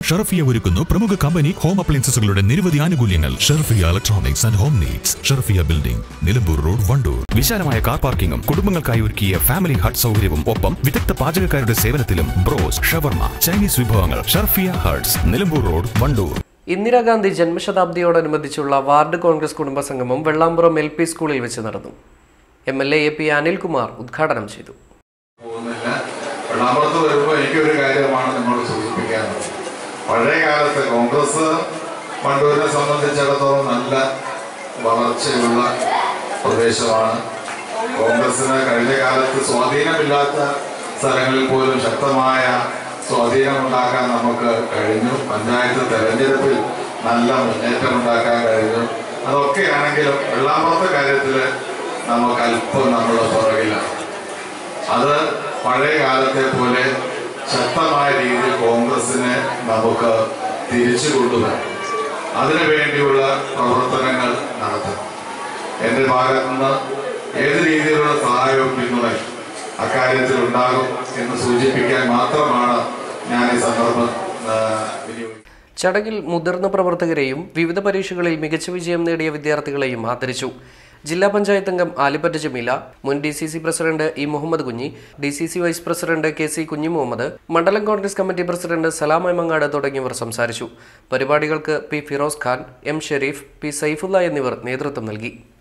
ഷർഫിയ ഒരുക്കുന്നു പ്രമുഖ company home അപ്ലയൻസസുകളുടെ നിരവധി ആനുകൂല്യങ്ങൾ Sharfiya electronics and home needs Sharfiya building Nilambur road Wandoor വിശാലമായ കാർ പാർക്കിംഗും കുടുംബങ്ങൾക്കായി ഒരുക്കിയ ഫാമിലി ഹട്ട് സൗകര്യവും ഒപ്പം വിദഗ്ധ പാചകക്കാരുടെ സേവനത്തിലും ബ്രോസ് ഷവർമ ചൈനീസ് വിഭവങ്ങൾ Sharfiya huts Nilambur road Wandoor Indira Gandhi ജന്മശതാബ്ദിയോടനുബന്ധിച്ചുള്ള ward Congress കുടുംബസംഗമം Vellampuram L P സ്കൂളിൽ വെച്ച് നടന്നു M L A A P Anilkumar ഉദ്ഘാടനം ചെയ്തു പോകുന്നില്ല വെള്ളാമ്പുറത്ത് വരുമ്പോൾ എനിക്കൊരു കാര്യമാണ് നിങ്ങളോട് സൂചിപ്പിക്കാനുള്ളത് പഴയ കാലത്ത് കോൺഗ്രസ് വണ്ടൂരിനെ സംബന്ധിച്ചിടത്തോളം നല്ല വളർച്ചയുള്ള പ്രദേശമാണ് കോൺഗ്രസിന് കഴിഞ്ഞ കാലത്ത് സ്വാധീനമില്ലാത്ത സ്ഥലങ്ങളിൽ പോലും ശക്തമായ സ്വാധീനമുണ്ടാക്കാൻ നമുക്ക് കഴിഞ്ഞു പഞ്ചായത്ത് തെരഞ്ഞെടുപ്പിൽ നല്ല മുന്നേറ്റം ഉണ്ടാക്കാൻ കഴിഞ്ഞു അതൊക്കെയാണെങ്കിലും വെള്ളാമ്പുറത്തെ കാര്യത്തിൽ നമുക്ക് അല്പം നമ്മൾ പുറകിലാണ് അത് പഴയ കാലത്തെ പോലെ ശക്തമായ രീതിയിൽ കോൺഗ്രസിനെ നമുക്ക് തിരിച്ചു കൊണ്ടുവരാം അതിനു വേണ്ടിയുള്ള പ്രവർത്തനങ്ങൾ നടത്തണം എൻ്റെ ഭാഗത്തു നിന്ന് ഏത് രീതിയിലുള്ള സഹായവും പിന്തുണയും അക്കാര്യത്തിൽ ഉണ്ടാകും എന്ന് സൂചിപ്പിക്കാൻ മാത്രമാണ് ഞാൻ ഈ സന്ദർഭം ആ, വിനിയോഗിക്കുന്നത് ചടങ്ങിൽ മുതിർന്ന പ്രവർത്തകരെയും വിവിധ പരീക്ഷകളിൽ മികച്ച വിജയം നേടിയ വിദ്യാർത്ഥികളെയും ആദരിച്ചു ജില്ലാ പഞ്ചായത്ത് അംഗം ആലിപ്പറ്റ ജമീല മുൻ D C C president E Muhammad Kunhi D C C vice president K C Kunhi Muhammad മണ്ഡലം കോൺഗ്രസ് കമ്മിറ്റി പ്രസിഡന്റ് സലാം മങ്ങാട് തുടങ്ങിയവർ സംസാരിച്ചു പരിപാടികൾക്ക് P Firoz Khan M Sharif P Saifulla എന്നിവർ നേതൃത്വം നൽകി